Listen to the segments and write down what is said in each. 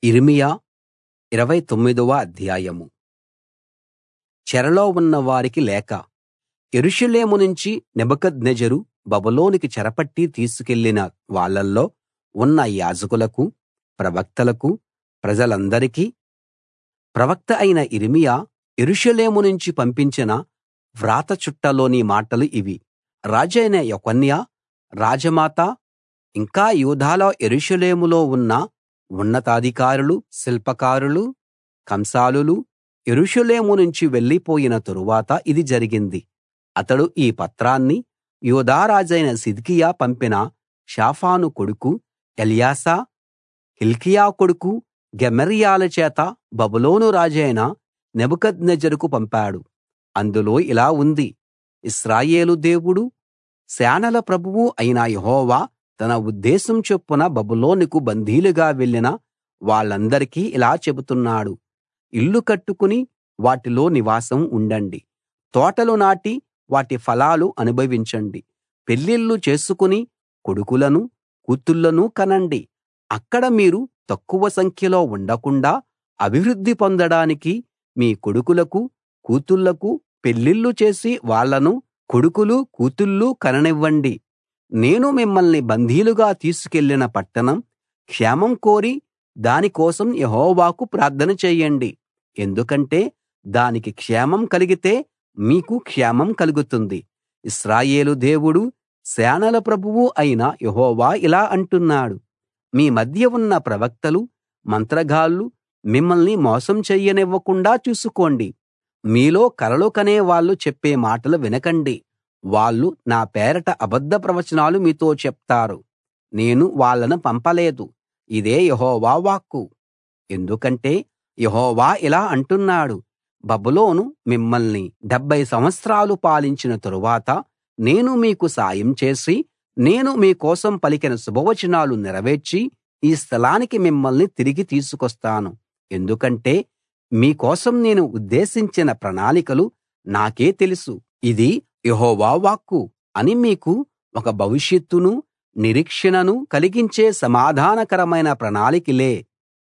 యిర్మీయా ఇరవై తొమ్మిదవ అధ్యాయం చెరలో ఉన్న వారికి లేఖ యెరూషలేము నుంచి నెబుకద్నెజరు బబులోనుకి చెరపట్టి తీసుకెళ్ళిన వాళ్ళల్లో ఉన్న యాజకులకు ప్రవక్తలకు ప్రజలందరికీ ప్రవక్త అయిన యిర్మీయా యెరూషలేము నుంచి పంపించిన వ్రాత చుట్టలోని మాటలు ఇవి రాజైన యెకొన్యా రాజమాత ఇంకా యూదాలో యెరూషలేములో ఉన్న ఉన్నతాధికారులు శిల్పకారులు కంసాలులు యెరూషలేము నుంచి వెళ్ళిపోయిన తరువాత ఇది జరిగింది అతడు ఈ పత్రాన్ని యూదా రాజైన సిద్కియా పంపిన షాఫాను కొడుకు ఎల్యాశా హిల్కీయా కొడుకు గెమర్యాల చేత బబులోను రాజైన నెబుకద్నెజరుకు పంపాడు అందులో ఇలా ఉంది ఇశ్రాయేలు దేవుడూ సేనల ప్రభువు అయిన యెహోవా తన ఉద్దేశం చొప్పున బబులోనుకు బందీలుగా వెళ్ళిన వాళ్ళందరికీ ఇలా చెబుతున్నాడు ఇళ్ళు కట్టుకుని వాటిలో నివాసం ఉండండి తోటలు నాటి వాటి ఫలాలు అనుభవించండి పెళ్ళిళ్ళు చేసుకుని కొడుకులను కూతుళ్ళను కనండి అక్కడ మీరు తక్కువ సంఖ్యలో ఉండకుండా అభివృద్ధి పొందడానికి మీ కొడుకులకు కూతుళ్ళకు పెళ్ళిళ్ళు చేసి వాళ్ళను కొడుకులు కూతుళ్ళు కననివ్వండి నేను మిమ్మల్ని బందీలుగా తీసుకెళ్ళిన పట్టణం క్షేమం కోరి దాని కోసం యెహోవాకు ప్రార్థన చేయండి ఎందుకంటే దానికి క్షేమం కలిగితే మీకు క్షేమం కలుగుతుంది ఇశ్రాయేలు దేవుడూ సేనల ప్రభువు అయిన యెహోవా ఇలా అంటున్నాడు మీ మధ్య ఉన్న ప్రవక్తలు మంత్రగాళ్ళు మిమ్మల్ని మోసం చెయ్యనివ్వకుండా చూసుకోండి మీలో కలలు కనే వాళ్ళు చెప్పే మాటలు వినకండి వాళ్ళు నా పేరట అబద్ధ ప్రవచనాలు మీతో చెప్తారు నేను వాళ్ళను పంపలేదు ఇదే యెహోవా వాక్కు ఎందుకంటే యెహోవా ఇలా అంటున్నాడు బబులోను మిమ్మల్ని డెబ్భై సంవత్సరాలు పాలించిన తరువాత నేను మీకు సాయం చేసి నేను మీ కోసం పలికిన శుభవచనాలు నెరవేర్చి ఈ స్థలానికి మిమ్మల్ని తిరిగి తీసుకొస్తాను ఎందుకంటే మీ కోసం నేను ఉద్దేశించిన ప్రణాళికలు నాకే తెలుసు ఇది యెహోవా వాక్కు అని మీకు ఒక భవిష్యత్తును నిరీక్షణను కలిగించే సమాధానకరమైన ప్రణాళికలే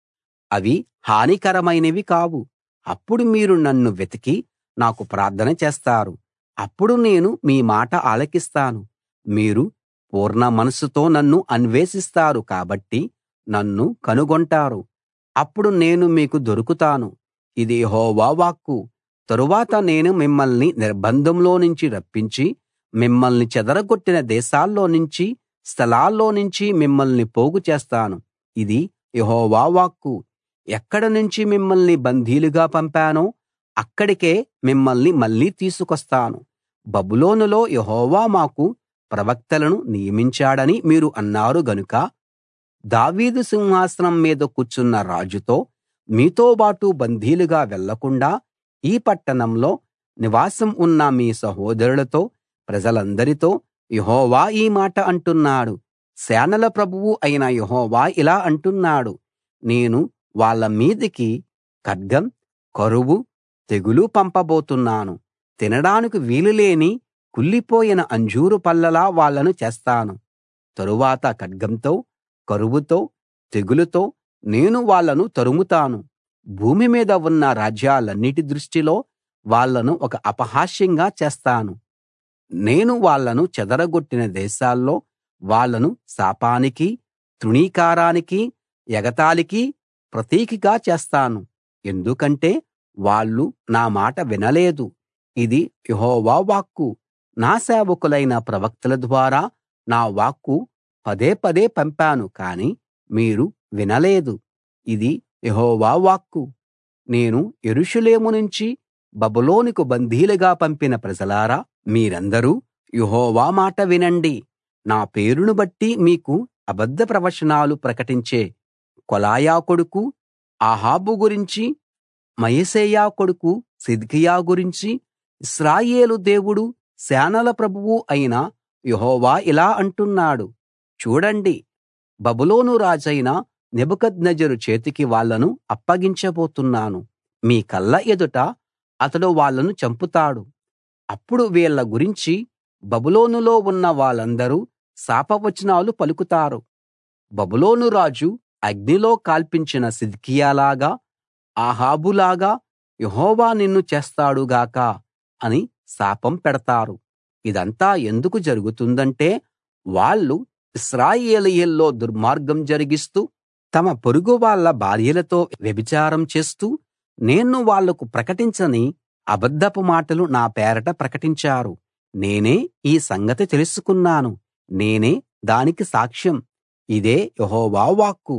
అవి హానికరమైనవి కావు అప్పుడు మీరు నన్ను వెతికి నాకు ప్రార్థన చేస్తారు అప్పుడు నేను మీ మాట ఆలకిస్తాను మీరు పూర్ణ మనస్సుతో నన్ను అన్వేషిస్తారు కాబట్టి నన్ను కనుగొంటారు అప్పుడు నేను మీకు దొరుకుతాను ఇది యెహోవా వాక్కు తరువాత నేను మిమ్మల్ని నిర్బంధంలో నుంచి రప్పించి మిమ్మల్ని చెదరగొట్టిన దేశాల్లో నుంచి స్థలాల్లో నుంచి మిమ్మల్ని పోగు చేస్తాను ఇది యెహోవా వాక్కు ఎక్కడ నుంచి మిమ్మల్ని బందీలుగా పంపానో అక్కడికే మిమ్మల్ని మళ్ళీ తీసుకొస్తాను బబులోనులో యెహోవా మాకు ప్రవక్తలను నియమించాడని మీరు అన్నారు గనుక దావీదు సింహాసనం మీద కూర్చున్న రాజుతో మీతోబాటు బందీలుగా వెళ్ళకుండా ఈ పట్టణంలో నివాసం ఉన్న మీ సహోదరులతో ప్రజలందరితో యెహోవా ఈ మాట అంటున్నాడు సేనల ప్రభువు అయిన యెహోవా ఇలా అంటున్నాడు నేను వాళ్ళ మీదికి ఖడ్గం కరువు తెగులు పంపబోతున్నాను తినడానికి వీలులేని కుళ్ళిపోయిన అంజూరు పళ్ళలా వాళ్ళను చేస్తాను తరువాత ఖడ్గంతో కరువుతో తెగులుతో నేను వాళ్ళను తరుముతాను భూమి మీద ఉన్న రాజ్యాలన్నిటి దృష్టిలో వాళ్ళను ఒక అపహాస్యంగా చేస్తాను నేను వాళ్ళను చెదరగొట్టిన దేశాల్లో వాళ్ళను శాపానికి తృణీకారానికి ఎగతాళికి ప్రతీకగా చేస్తాను ఎందుకంటే వాళ్ళు నా మాట వినలేదు ఇది యెహోవా వాక్కు నా సేవకులైన ప్రవక్తల ద్వారా నా వాక్కు పదే పదే పంపాను కానీ మీరు వినలేదు ఇది యెహోవా వాక్కు నేను యెరూషలేము నుంచి బబులోనుకు బందీలుగా పంపిన ప్రజలారా మీరందరూ యెహోవా మాట వినండి నా పేరును బట్టి మీకు అబద్ధ ప్రవచనాలు ప్రకటించే కొలాయా కొడుకు ఆహాబు గురించి మయశేయా కొడుకు సిద్కియా గురించి ఇశ్రాయేలు దేవుడు సేనల ప్రభువు అయిన యెహోవా ఇలా అంటున్నాడు చూడండి బబులోను రాజైన నెబుకద్నెజరు చేతికి వాళ్ళను అప్పగించబోతున్నాను మీ కళ్ళ ఎదుట అతడు వాళ్ళను చంపుతాడు అప్పుడు వీళ్ళ గురించి బబులోనులో ఉన్న వాళ్ళందరూ శాపవచనాలు పలుకుతారు బబులోను రాజు అగ్నిలో కాల్పించిన సిద్కియాలాగా ఆహాబులాగా యెహోవా నిన్ను చేస్తాడు గాక అని శాపం పెడతారు ఇదంతా ఎందుకు జరుగుతుందంటే వాళ్ళు ఇశ్రాయేలీయుల్లో దుర్మార్గం జరిగిస్తూ తమ పొరుగు వాళ్ళ భార్యలతో వ్యభిచారం చేస్తూ నేను వాళ్లకు ప్రకటించని అబద్ధపు మాటలు నా పేరట ప్రకటించారు నేనే ఈ సంగతి తెలుసుకున్నాను నేనే దానికి సాక్ష్యం ఇదే యెహోవా వాక్కు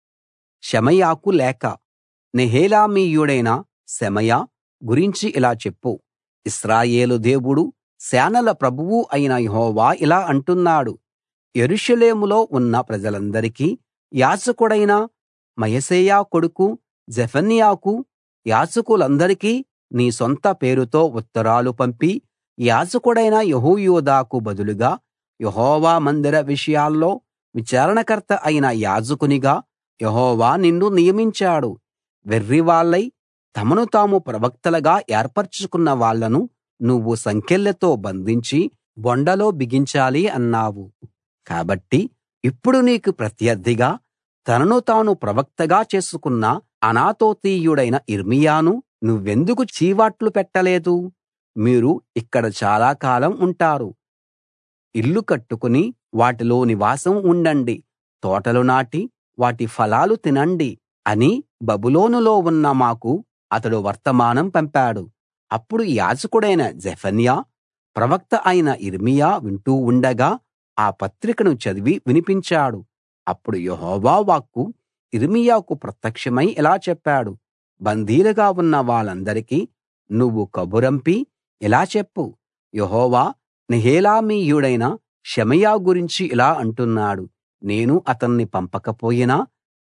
షెమయాకు లేఖ నెహేలామీయుడైన షెమయా గురించి ఇలా చెప్పు ఇశ్రాయేలు దేవుడు సేనల ప్రభువు అయిన యెహోవా ఇలా అంటున్నాడు యెరూషలేములో ఉన్న ప్రజలందరికీ యాజకుడైన మయశేయా కొడుకు జెఫన్యాకు యాజకులందరికీ నీ సొంత పేరుతో ఉత్తరాలు పంపి యాజకుడైన యెహోయాదాకు బదులుగా యెహోవా మందిర విషయాల్లో విచారణకర్త అయిన యాజకునిగా యెహోవా నిన్ను నియమించాడు వెర్రివాళ్ళై తమను తాము ప్రవక్తలుగా ఏర్పరచుకున్న వాళ్ళను నువ్వు సంకెళ్లతో బంధించి బొండలో బిగించాలి అన్నావు కాబట్టి ఇప్పుడు నీకు ప్రత్యర్థిగా తనను తాను ప్రవక్తగా చేసుకున్న అనాతోతీయుడైన యిర్మీయాను నువ్వెందుకు చీవాట్లు పెట్టలేదు మీరు ఇక్కడ చాలా కాలం ఉంటారు ఇల్లు కట్టుకుని వాటిలో నివాసం ఉండండి తోటలు నాటి వాటి ఫలాలు తినండి అని బబులోనులో ఉన్న మాకు అతడు వర్తమానం పంపాడు అప్పుడు యాజకుడైన జెఫన్యా ప్రవక్త అయిన యిర్మీయా వింటూ ఉండగా ఆ పత్రికను చదివి వినిపించాడు అప్పుడు యెహోవా వాక్కు యిర్మీయాకు ప్రత్యక్షమై ఇలా చెప్పాడు బందీలుగా ఉన్న వాళ్ళందరికీ నువ్వు కబురంపి ఇలా చెప్పు యెహోవా నెహేలామీయుడైన షెమయా గురించి ఇలా అంటున్నాడు నేను అతన్ని పంపకపోయినా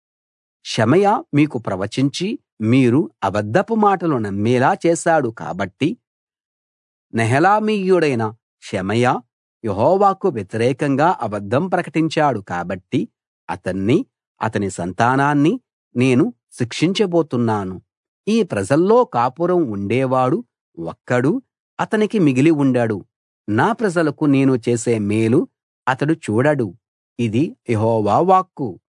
షెమయా మీకు ప్రవచించి మీరు అబద్ధపు మాటలు నమ్మేలా చేశాడు కాబట్టి నెహలామీయుడైన షెమయా యెహోవాకు వ్యతిరేకంగా అబద్ధం ప్రకటించాడు కాబట్టి అతన్ని అతని సంతానాన్ని నేను శిక్షించబోతున్నాను ఈ ప్రజల్లో కాపురం ఉండేవాడు ఒక్కడూ అతనికి మిగిలి ఉండడు నా ప్రజలకు నేను చేసే మేలు అతడు చూడడు ఇది యెహోవా వాక్కు